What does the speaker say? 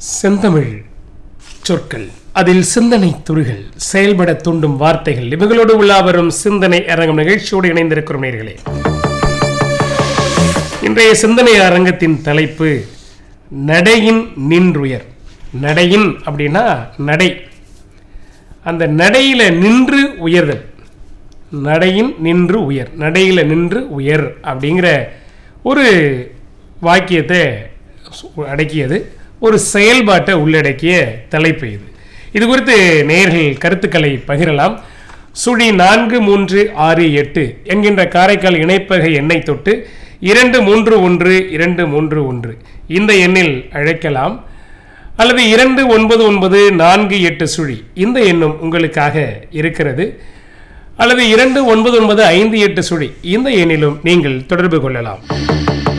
செந்தமிழ் சொற்கள் அதில் சிந்தனை துளிகள் செயல்பட தூண்டும் வார்த்தைகள் இவங்களோடு உள்ளா வரும் சிந்தனை அரங்கம் நிகழ்ச்சியோடு இணைந்திருக்கிறோம் நேர்களே இன்றைய சிந்தனை அரங்கத்தின் தலைப்பு நடையின் நின்றுயர் நடையின் அப்படின்னா நடை அந்த நடையில நின்று உயர்தல் நடையின் நின்று உயர் நடையில நின்று உயர் அப்படிங்கிற ஒரு வாக்கியத்தை சு- அடக்கியது ஒரு செயல்பாட்டை உள்ளடக்கிய தலைப்பு இது இது குறித்து நேர்கள் கருத்துக்களை பகிரலாம் சுழி நான்கு மூன்று ஆறு எட்டு என்கின்ற காரைக்கால் இணைப்பகை எண்ணை தொட்டு இரண்டு மூன்று ஒன்று இரண்டு மூன்று ஒன்று இந்த எண்ணில் அழைக்கலாம் அல்லது இரண்டு ஒன்பது ஒன்பது நான்கு எட்டு சுழி இந்த எண்ணும் உங்களுக்காக இருக்கிறது அல்லது இரண்டு ஒன்பது ஒன்பது ஐந்து எட்டு சுழி இந்த எண்ணிலும் நீங்கள் தொடர்பு கொள்ளலாம்